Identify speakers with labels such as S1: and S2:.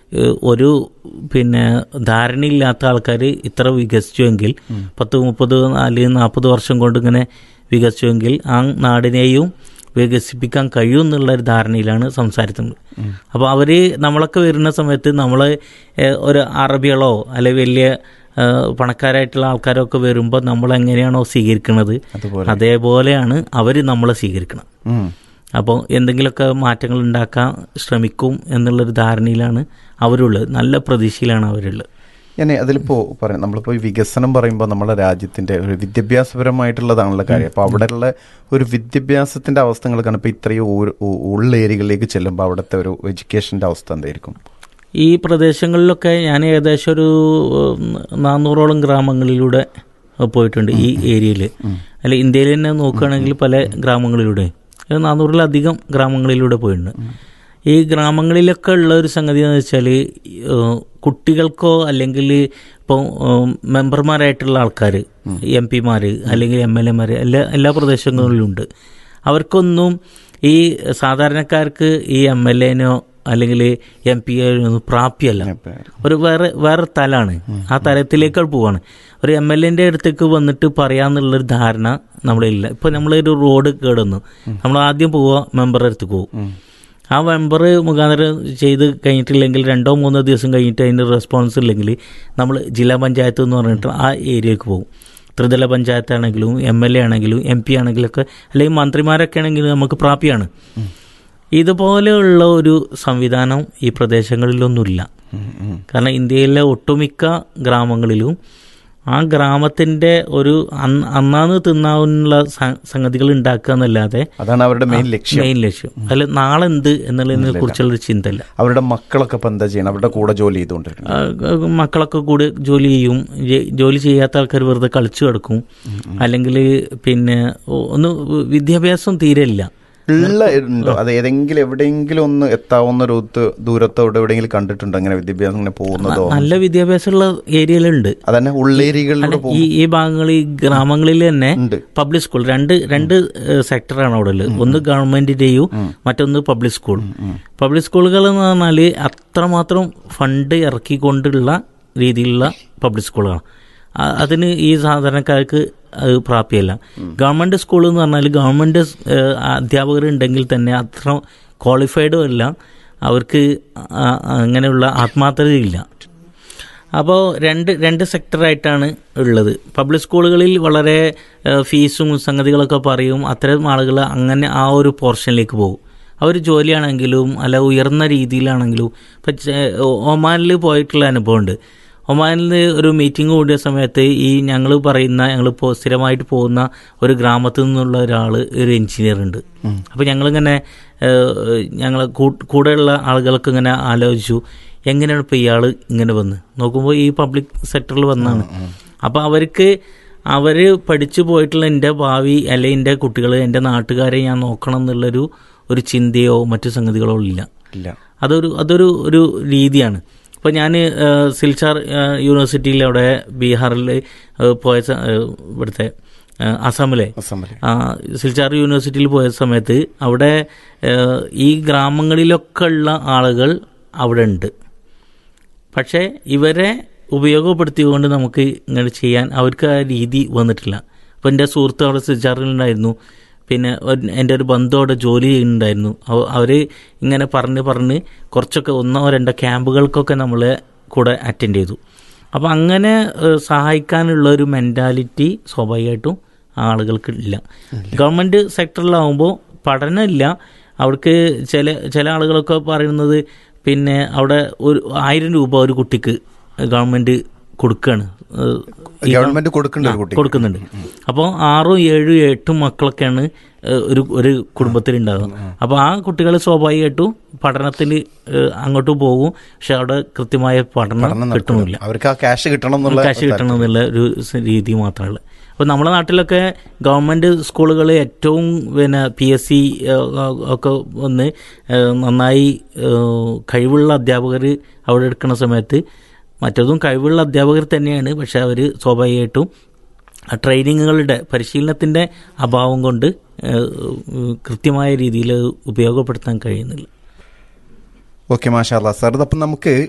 S1: ഏഹ്, ഒരു പിന്നെ ധാരണയില്ലാത്ത ആൾക്കാർ ഇത്ര വികസിച്ചുവെങ്കിൽ പത്ത് മുപ്പത് അല്ലെങ്കിൽ നാൽപ്പത് വർഷം കൊണ്ട് ഇങ്ങനെ വികസിച്ചുവെങ്കിൽ ആ നാടിനെയും വികസിപ്പിക്കാൻ കഴിയും എന്നുള്ള ഒരു ധാരണയിലാണ് സംസാരിക്കുന്നത് അപ്പോൾ അവർ നമ്മളൊക്കെ വരുന്ന സമയത്ത് നമ്മൾ ഒരു അറബികളോ അല്ലെങ്കിൽ വലിയ ഏഹ്, പണക്കാരായിട്ടുള്ള ആൾക്കാരൊക്കെ വരുമ്പോൾ നമ്മൾ എങ്ങനെയാണോ സ്വീകരിക്കുന്നത്
S2: അതുപോലെ
S1: അതേപോലെയാണ് അവർ നമ്മളെ സ്വീകരിക്കണം
S2: ഉം.
S1: അപ്പോൾ എന്തെങ്കിലുമൊക്കെ മാറ്റങ്ങൾ ഉണ്ടാക്കാൻ ശ്രമിക്കും എന്നുള്ളൊരു ധാരണയിലാണ് അവരുള്ളത് നല്ല പ്രതീക്ഷയിലാണ് അവരുള്ളത്
S2: ഞാൻ അതിലിപ്പോ പറയാം നമ്മളിപ്പോ ഈ വികസനം പറയുമ്പോൾ നമ്മുടെ രാജ്യത്തിന്റെ ഒരു വിദ്യാഭ്യാസപരമായിട്ടുള്ളതാണല്ലോ കാര്യം അപ്പൊ അവിടെയുള്ള ഒരു വിദ്യാഭ്യാസത്തിന്റെ അവസ്ഥകളൊക്കെയാണ് ഇപ്പൊ ഇത്രയും ഉൾ- ഉ- ഉള്ള ഏരിയകളിലേക്ക് ചെല്ലുമ്പോൾ അവിടുത്തെ ഒരു എഡ്യൂക്കേഷന്റെ അവസ്ഥ എന്തായിരിക്കും
S1: ഈ പ്രദേശങ്ങളിലൊക്കെ ഞാൻ ഏകദേശം ഒരു ഉം, നാനൂറോളം ഗ്രാമങ്ങളിലൂടെ പോയിട്ടുണ്ട് ഈ ഏരിയയിൽ അല്ല ഇന്ത്യയിൽ തന്നെ നോക്കുകയാണെങ്കിൽ പല ഗ്രാമങ്ങളിലൂടെ ഒരു നാനൂറിലധികം ഗ്രാമങ്ങളിലൂടെ പോയിട്ടുണ്ട് ഈ ഗ്രാമങ്ങളിലൊക്കെ ഉള്ള ഒരു സംഗതി എന്ന് വെച്ചാൽ കുട്ടികൾക്കോ അല്ലെങ്കിൽ ഇപ്പോൾ മെമ്പർമാരായിട്ടുള്ള ആൾക്കാർ എം പിമാർ അല്ലെങ്കിൽ എം എൽ എമാർ എല്ലാ എല്ലാ പ്രദേശങ്ങളിലും ഉണ്ട് അവർക്കൊന്നും ഈ സാധാരണക്കാർക്ക് ഈ എം എൽ എനോ അല്ലെങ്കിൽ എം പി ഒന്നും പ്രാപ്യമല്ല ഒരു വേറെ വേറെ തലാണ് ആ തലത്തിലേക്ക് പോവാണ് ഒരു എം എൽ എന്റെ അടുത്തേക്ക് വന്നിട്ട് പറയാന്നുള്ളൊരു ധാരണ നമ്മളില്ല ഇപ്പൊ നമ്മളൊരു റോഡ് കേടുന്നു നമ്മൾ ആദ്യം പോവുക മെമ്പറുടെ അടുത്തേക്ക് പോകും ആ മെമ്പർ മുഖാന്തരം ചെയ്ത് കഴിഞ്ഞിട്ടില്ലെങ്കിൽ രണ്ടോ മൂന്നോ ദിവസം കഴിഞ്ഞിട്ട് അതിന് റെസ്പോൺസ് ഇല്ലെങ്കിൽ നമ്മൾ ജില്ലാ പഞ്ചായത്ത് എന്ന് പറഞ്ഞിട്ട് ആ ഏരിയക്ക് പോകും ത്രിതല പഞ്ചായത്താണെങ്കിലും എം എൽ എ ആണെങ്കിലും എം പി ആണെങ്കിലൊക്കെ അല്ലെങ്കിൽ മന്ത്രിമാരൊക്കെ ആണെങ്കിലും നമുക്ക് പ്രാപ്യമാണ് ഇതുപോലെയുള്ള ഒരു സംവിധാനം ഈ പ്രദേശങ്ങളിലൊന്നുമില്ല കാരണം ഇന്ത്യയിലെ ഒട്ടുമിക്ക ഗ്രാമങ്ങളിലും ആ ഗ്രാമത്തിന്റെ ഒരു അന്ന് അന്നാന്ന് തിന്നാവുന്ന സ- സംഗതികൾ ഉണ്ടാക്കുക എന്നല്ലാതെ
S2: അതാണ് അവരുടെ മെയിൻ ലക്ഷ്യം
S1: മെയിൻ ലക്ഷ്യം അതിൽ നാളെ എന്ത് എന്നുള്ളതിനെ കുറിച്ചുള്ളൊരു ചിന്തയില്ല
S2: അവരുടെ മക്കളൊക്കെ ഇപ്പൊ എന്താ ചെയ്യണം അവരുടെ കൂടെ ജോലി ചെയ്തുകൊണ്ടിരിക്കണം
S1: ആ, മക്കളൊക്കെ കൂടി ജോലി ചെയ്യും ജെ- ജോലി ചെയ്യാത്ത ആൾക്കാർ വെറുതെ കളിച്ചു കിടക്കും അല്ലെങ്കിൽ പിന്നെ ഒന്ന് വിദ്യാഭ്യാസം തീരെ ഇല്ല
S2: ഉള്ള ഉണ്ടോ അത് ഏതെങ്കിലും എവിടെയെങ്കിലും ഒന്ന് എത്താവുന്ന ഒരു ദൂ- ദൂരത്തോടെ എവിടെയെങ്കിലും കണ്ടിട്ടുണ്ടോ അങ്ങനെ വിദ്യാഭ്യാസം ഇങ്ങനെ പോകുന്നതോ
S1: നല്ല വിദ്യാഭ്യാസമുള്ള ഏരിയയിലുണ്ട്
S2: അതന്നെ ഉള്ളേരികളിലൂടെ
S1: ഈ ഈ ഭാഗങ്ങളിൽ ഈ ഗ്രാമങ്ങളിൽ തന്നെ
S2: ഉണ്ട്.
S1: പബ്ലിക് സ്കൂൾ രണ്ട് രണ്ട് സെക്ടറാണ് അവിടെ ഉള്ളത് ഒന്ന് ഗവൺമെന്റിന്റെയും മറ്റൊന്ന് പബ്ലിക് സ്കൂൾ പബ്ലിക് സ്കൂളുകൾ എന്ന് പറഞ്ഞാൽ അത്രമാത്രം ഫണ്ട് ഇറക്കിക്കൊണ്ടുള്ള രീതിയിലുള്ള പബ്ലിക് സ്കൂളാണ് ആ- അതിന് ഈ സാധാരണക്കാർക്ക് അത് പ്രാപ്യമല്ല ഗവൺമെന്റ് സ്കൂൾ എന്ന് പറഞ്ഞാൽ ഗവൺമെന്റ് അധ്യാപകർ ഉണ്ടെങ്കിൽ തന്നെ അത്ര ക്വാളിഫൈഡും അല്ല അവർക്ക് ആ- അങ്ങനെയുള്ള ആത്മാർത്ഥതയില്ല അപ്പോൾ രണ്ട് രണ്ട് സെക്ടറായിട്ടാണ് ഉള്ളത് പബ്ലിക് സ്കൂളുകളിൽ വളരെ ഏഹ്, ഫീസും സംഗതികളൊക്കെ പറയും അത്തരം ആളുകൾ അങ്ങനെ ആ ഒരു പോർഷനിലേക്ക് പോകും അവർ ജോലിയാണെങ്കിലും അല്ല ഉയർന്ന രീതിയിലാണെങ്കിലും ഇപ്പം ചെ- ഒമാനിൽ പോയിട്ടുള്ള അനുഭവമുണ്ട് ഒമാനിൽ ഒരു മീറ്റിംഗ് കൂടിയ സമയത്ത് ഈ ഞങ്ങൾ പറയുന്ന ഞങ്ങൾ ഇപ്പോൾ സ്ഥിരമായിട്ട് പോകുന്ന ഒരു ഗ്രാമത്തിൽ നിന്നുള്ള ഒരാൾ ഒരു എഞ്ചിനീയർ ഉണ്ട് അപ്പോൾ ഞങ്ങളിങ്ങനെ ഞങ്ങൾ കൂടെയുള്ള ആളുകൾക്ക് ഇങ്ങനെ ആലോചിച്ചു എങ്ങനെയാണ് ഇപ്പോൾ ഇയാൾ ഇങ്ങനെ വന്ന് നോക്കുമ്പോൾ ഈ പബ്ലിക് സെക്ടറിൽ വന്നാണ് അപ്പോൾ അവർക്ക് അവർ പഠിച്ചു പോയിട്ടുള്ള എൻ്റെ ഭാവി അല്ലെങ്കിൽ എൻ്റെ കുട്ടികൾ എൻ്റെ നാട്ടുകാരെ ഞാൻ നോക്കണം എന്നുള്ളൊരു ഒരു ചിന്തയോ മറ്റു സംഗതികളോ ഇല്ല
S2: ഇല്ല
S1: അതൊരു അതൊരു ഒരു രീതിയാണ് ഇപ്പോൾ ഞാൻ സിൽച്ചാർ ഏഹ്, യൂണിവേഴ്സിറ്റിയിൽ അവിടെ ബീഹാറിൽ ഏഹ്, പോയ സ- ഏഹ്, ഇവിടുത്തെ ഏഹ്, അസാമിലെ
S2: അസംബ്ലി
S1: ആ, സിൽച്ചാർ യൂണിവേഴ്സിറ്റിയിൽ പോയ സമയത്ത് അവിടെ ഏഹ്, ഈ ഗ്രാമങ്ങളിലൊക്കെ ഉള്ള ആളുകൾ അവിടെ ഉണ്ട് പക്ഷേ ഇവരെ ഉപയോഗപ്പെടുത്തിക്കൊണ്ട് നമുക്ക് ഇങ്ങനെ ചെയ്യാൻ അവർക്ക് ആ രീതി വന്നിട്ടില്ല അപ്പോൾ എൻ്റെ സുഹൃത്ത് അവിടെ സിൽച്ചാറിലുണ്ടായിരുന്നു പിന്നെ ഒരു- എൻ്റെ ഒരു ബന്ധു അവിടെ ജോലി ചെയ്യുന്നുണ്ടായിരുന്നു അവർ ഇങ്ങനെ പറഞ്ഞ് പറഞ്ഞ് കുറച്ചൊക്കെ ഒന്നോ രണ്ടോ ക്യാമ്പുകൾക്കൊക്കെ നമ്മളെ കൂടെ അറ്റൻഡ് ചെയ്തു അപ്പോൾ അങ്ങനെ ഏഹ്, സഹായിക്കാനുള്ള ഒരു മെൻറ്റാലിറ്റി സ്വാഭാവികമായിട്ടും ആളുകൾക്ക് ഇല്ല ഗവൺമെൻറ് സെക്ടറിലാവുമ്പോൾ പഠനമില്ല അവർക്ക് ചില ചില ആളുകളൊക്കെ പറയുന്നത് പിന്നെ അവിടെ ഒരു ആയിരം രൂപ ഒരു കുട്ടിക്ക് ഗവൺമെൻറ് കൊടുക്കുകയാണ് ഏഹ്, ഈ
S2: ഗവൺമെന്റ് കൊടുക്കേണ്ട ഒരു കുട്ടി
S1: കൊടുക്കുന്നുണ്ട് അപ്പോൾ ആറും ഏഴും എട്ടും മക്കളൊക്കെയാണ് ഏഹ്, ഒരു ഒരു കുടുംബത്തിൽ ഉണ്ടാകുക അപ്പോൾ ആ കുട്ടികൾ സ്വാഭാവികമായിട്ടും പഠനത്തിൽ ഏഹ്, അങ്ങോട്ട് പോകും പക്ഷെ അവിടെ കൃത്യമായ പഠനം കിട്ടുന്നില്ല
S2: അവർക്ക് ആ ക്യാഷ് കിട്ടണം എന്നുള്ള
S1: കാശ് കിട്ടണം എന്നുള്ള ഒരു സ- രീതി മാത്രമേ അപ്പോൾ നമ്മുടെ നാട്ടിലൊക്കെ ഗവൺമെൻറ് സ്കൂളുകൾ ഏറ്റവും പിന്നെ പി എസ് സി ഒക്കെ വന്ന് ഏഹ്, നന്നായി ഏഹ്, കഴിവുള്ള അധ്യാപകർ അവിടെ എടുക്കുന്ന സമയത്ത് മറ്റതും കഴിവുള്ള അധ്യാപകർ തന്നെയാണ് പക്ഷെ അവർ സ്വാഭാവികമായിട്ടും ആ ട്രെയിനിങ്ങുകളുടെ പരിശീലനത്തിൻ്റെ അഭാവം കൊണ്ട് ഏഹ്, കൃത്യമായ രീതിയിൽ ഉപയോഗപ്പെടുത്താൻ കഴിയുന്നില്ല
S2: ഓക്കെ മാഷാ സാർ അപ്പം നമുക്ക്